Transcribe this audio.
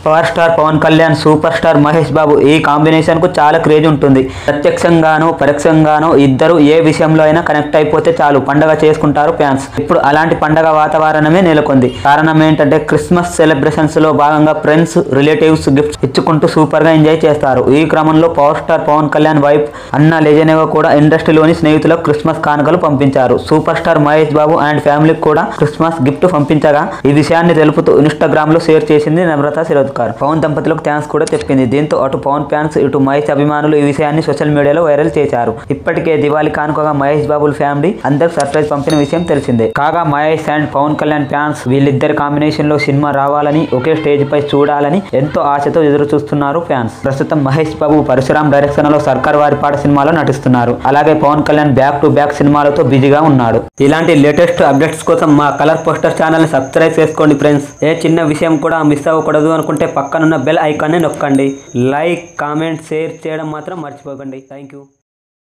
power star Pawan Kalyan super star Mahesh Babu ఈ combination కు చాలా క్రేజ్ ఉంటుంది ప్రత్యక్షంగాను పరోక్షంగాను ఇద్దరు ఏ విషయంలో అయినా కనెక్ట్ అయిపోతే చాలు పండగ చేసుకుంటారు ఫ్యాన్స్ ఇప్పుడు అలాంటి పండగ వాతావరణమే నెలకొంది కారణం ఏంటంటే క్రిస్మస్ సెలబ్రేషన్స్ లో భాగంగా ఫ్రెండ్స్ రిలేటివ్స్ గిఫ్ట్స్ ఇచ్చుకుంటూ సూపర్ గా ఎంజాయ్ చేస్తారు ఈ క్రమంలో power star Pawan Kalyan wife Anna Lezhneva కూడా ఇండస్ట్రీలోని స్నేహితులకు క్రిస్మస్ కానుకలు పంపించారు super star Mahesh Babu and ఫ్యామిలీకి కూడా క్రిస్మస్ గిఫ్ట్ పంపించగా ఈ విషయాన్ని తెలుపుతూ ఇన్స్టాగ్రామ్ లో షేర్ చేసింది నమ్రత శిరోద్కర్ పవన్ దంపతులకు థ్యాంక్స్ కూడా చెప్పింది దీంతో అటు పవన్ ఫ్యాన్స్ ఇటు మహేష్ అభిమానులు ఈ విషయాన్ని సోషల్ మీడియాలో వైరల్ చేశారు ఇప్పటికే దివాళీ కానుకగా మహేష్ బాబుల ఫ్యామిలీ అందరికి సర్ప్రైజ్ పంపిన విషయం తెలిసిందే కాగా మహేష్ అండ్ పవన్ కళ్యాణ్ ఫ్యాన్స్ వీళ్ళిద్దరి కాంబినేషన్ లో సినిమా రావాలని ఒకే స్టేజ్ పై చూడాలని ఎంతో ఆశతో ఎదురు చూస్తున్నారు ఫ్యాన్స్ ప్రస్తుతం మహేష్ బాబు పరశురామ్ డైరెక్షన్ లో సర్కార్ వారి పాట సినిమాలో నటిస్తున్నారు అలాగే Pawan Kalyan back to back సినిమాలతో బిజీగా ఉన్నాడు ఇలాంటి లేటెస్ట్ అప్డేట్స్ కోసం మా కలర్ పోస్టర్ ఛానల్ ని సబ్స్క్రైబ్ చేసుకోండి ఫ్రెండ్స్ ఏ చిన్న విషయం కూడా మిస్ అవ్వకూడదు అనుకుంటే పక్కనున్న బెల్ ఐకాన్ని నొక్కండి లైక్ కామెంట్ షేర్ చేయడం మాత్రం మర్చిపోకండి థ్యాంక్ యూ